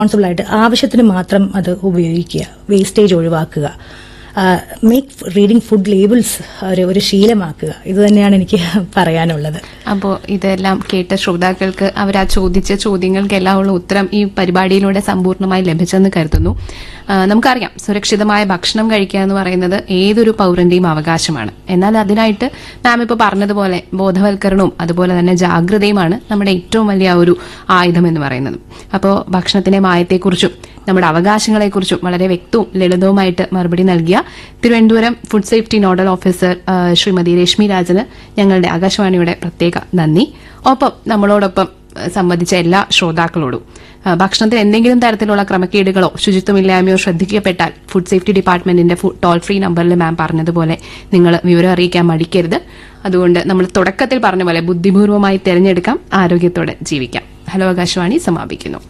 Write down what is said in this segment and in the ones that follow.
responsible ആയിട്ട് ആവശ്യത്തിന് മാത്രം അത് ഉപയോഗിക്കുക വേസ്റ്റേജ് ഒഴിവാക്കുക മേക്ക് റീഡിംഗ് ഫുഡ് ലേബിൾസ് ഒരു ഒരു ശീലമാക്കുക ഇത് തന്നെയാണ് എനിക്ക് പറയാനുള്ളത് അപ്പോൾ ഇതെല്ലാം കേട്ട ശ്രോതാക്കൾക്ക് അവർ ആ ചോദിച്ച ചോദ്യങ്ങൾക്കെല്ലാം ഉള്ള ഉത്തരം ഈ പരിപാടിയിലൂടെ സമ്പൂർണ്ണമായി ലഭിച്ചെന്ന് കരുതുന്നു ആ, നമുക്കറിയാം സുരക്ഷിതമായ ഭക്ഷണം കഴിക്കുക എന്ന് പറയുന്നത് ഏതൊരു പൗരന്റെയും അവകാശമാണ് എന്നാൽ അതിനായിട്ട് മാം ഇപ്പോൾ പറഞ്ഞതുപോലെ ബോധവൽക്കരണവും അതുപോലെ തന്നെ ജാഗ്രതയുമാണ് നമ്മുടെ ഏറ്റവും വലിയ ആ ഒരു ആയുധം എന്ന് പറയുന്നത് അപ്പോൾ ഭക്ഷണത്തിന്റെ മായത്തെക്കുറിച്ചും നമ്മുടെ അവകാശങ്ങളെക്കുറിച്ചും വളരെ വ്യക്തവും ലളിതവുമായിട്ട് മറുപടി നൽകിയ Thiruvananthapuram food safety nodal officer ആ, ശ്രീമതി രശ്മി രാജന് ഞങ്ങളുടെ ആകാശവാണിയുടെ പ്രത്യേക നന്ദി ഒപ്പം നമ്മളോടൊപ്പം ആ, സംബന്ധിച്ച എല്ലാ ശ്രോതാക്കളോടും ആ, ഭക്ഷണത്തിൽ എന്തെങ്കിലും തരത്തിലുള്ള ക്രമക്കേടുകളോ ശുചിത്വമില്ലായ്മയോ ശ്രദ്ധിക്കപ്പെട്ടാൽ ഫുഡ് സേഫ്റ്റി ഡിപ്പാർട്ട്മെന്റിന്റെ ടോൾ ഫ്രീ നമ്പറിൽ മാം പറഞ്ഞതുപോലെ നിങ്ങൾ വിവരം അറിയിക്കാൻ മടിക്കരുത് അതുകൊണ്ട് നമ്മൾ തുടക്കത്തിൽ പറഞ്ഞ പോലെ ബുദ്ധിപൂർവ്വമായി തിരഞ്ഞെടുക്കാം ആരോഗ്യത്തോടെ ജീവിക്കാം ഹലോ ആകാശവാണി സമാപിക്കുന്നു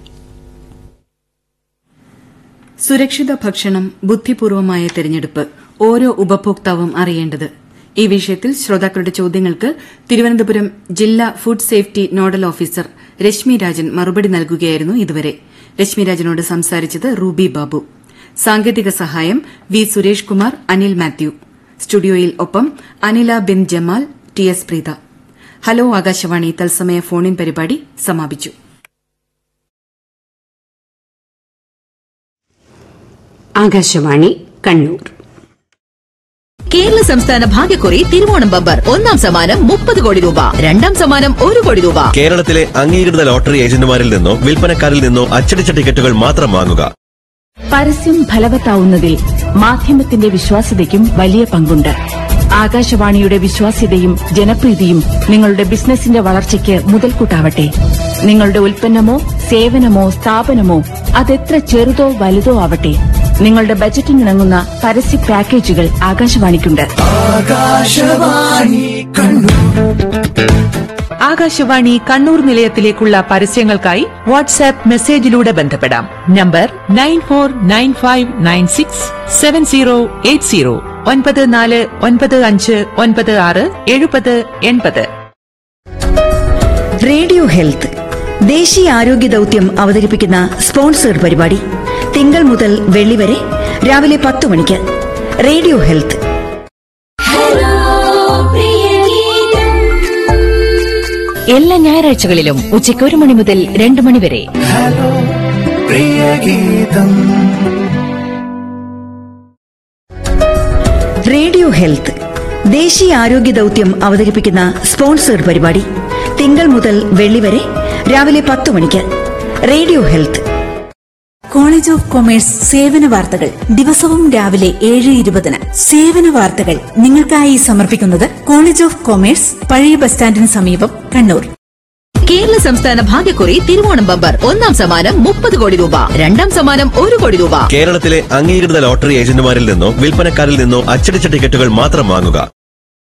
സുരക്ഷിത ഭക്ഷണം ബുദ്ധിപൂർവമായ തിരഞ്ഞെടുപ്പ് ഓരോ ഉപഭോക്താവും അറിയേണ്ടത് ഈ വിഷയത്തിൽ ശ്രോതാക്കളുടെ ചോദ്യങ്ങൾക്ക് തിരുവനന്തപുരം ജില്ലാ food safety nodal officer Rashmi Rajan മറുപടി നൽകുകയായിരുന്നു ഇതുവരെ രശ്മി രാജനോട് സംസാരിച്ചത് റൂബി ബാബു സാങ്കേതിക സഹായം വി സുരേഷ് കുമാർ അനിൽ മാത്യു സ്റ്റുഡിയോയിൽ ഒപ്പം Anila Bin Jamal T S Preetha hello Akashvani തത്സമയ ഫോണിൻ പരിപാടി സമാപിച്ചു ആകാശവാണി കണ്ണൂർ കേരള സംസ്ഥാന ഭാഗ്യക്കുറി തിരുവോണം ബമ്പർ ഒന്നാം സമ്മാനം മുപ്പത് കോടി രൂപ രണ്ടാം സമ്മാനം ഒരു കോടി രൂപ കേരളത്തിലെ അംഗീകൃത ലോട്ടറി ഏജന്റുമാരിൽ നിന്നോ വിൽപ്പനക്കാരിൽ നിന്നോ അച്ചടിച്ച ടിക്കറ്റുകൾ മാത്രം വാങ്ങുക പരസ്യം ഫലവത്താവുന്നതിൽ മാധ്യമത്തിന്റെ വിശ്വാസ്യതയ്ക്കും വലിയ പങ്കുണ്ട് ആകാശവാണിയുടെ വിശ്വാസ്യതയും ജനപ്രീതിയും നിങ്ങളുടെ ബിസിനസിന്റെ വളർച്ചയ്ക്ക് മുതൽക്കൂട്ടാവട്ടെ നിങ്ങളുടെ ഉൽപ്പന്നമോ സേവനമോ സ്ഥാപനമോ അതെത്ര ചെറുതോ വലുതോ ആവട്ടെ നിങ്ങളുടെ ബജറ്റിനിണങ്ങുന്ന പരസ്യ പാക്കേജുകൾ ആകാശവാണിക്കുണ്ട് ആകാശവാണി കണ്ണൂർ നിലയത്തിലേക്കുള്ള പരസ്യങ്ങൾക്കായി വാട്സാപ്പ് മെസ്സേജിലൂടെ ബന്ധപ്പെടാം number nine four nine five nine six seven zero eight zero ഒൻപത് നാല് ഒൻപത് അഞ്ച് ഒൻപത് ആറ് എഴുപത് എൺപത് റേഡിയോ ഹെൽത്ത് ദേശീയ ആരോഗ്യ ദൗത്യം അവതരിപ്പിക്കുന്ന സ്പോൺസേഡ് പരിപാടി തിങ്കൾ മുതൽ വെള്ളി വരെ രാവിലെ പത്ത് മണിക്ക് റേഡിയോ ഹെൽത്ത് എല്ലാ ഞായറാഴ്ചകളിലും ഉച്ചയ്ക്ക് ഒരു മണി മുതൽ രണ്ട് മണി വരെ റേഡിയോ ഹെൽത്ത് ദേശീയ ആരോഗ്യ ദൗത്യം അവതരിപ്പിക്കുന്ന സ്പോൺസേഡ് പരിപാടി തിങ്കൾ മുതൽ വെള്ളി വരെ രാവിലെ പത്ത് മണിക്ക് radio health college of commerce സേവന വാർത്തകൾ ദിവസവും രാവിലെ ഏഴ് ഇരുപതിന് സേവന വാർത്തകൾ നിങ്ങൾക്കായി സമർപ്പിക്കുന്നത് കോളേജ് ഓഫ് കൊമേഴ്സ് പഴയ ബസ് സ്റ്റാൻഡിന് സമീപം കണ്ണൂർ കേരള സംസ്ഥാന ഭാഗ്യക്കുറി തിരുവോണം ബമ്പർ ഒന്നാം സമ്മാനം മുപ്പത് കോടി രൂപ രണ്ടാം സമ്മാനം ഒരു കോടി രൂപ കേരളത്തിലെ അംഗീകൃത ലോട്ടറി ഏജന്റുമാരിൽ നിന്നോ വിൽപ്പനക്കാരിൽ നിന്നോ അച്ചടിച്ച ടിക്കറ്റുകൾ മാത്രം വാങ്ങുക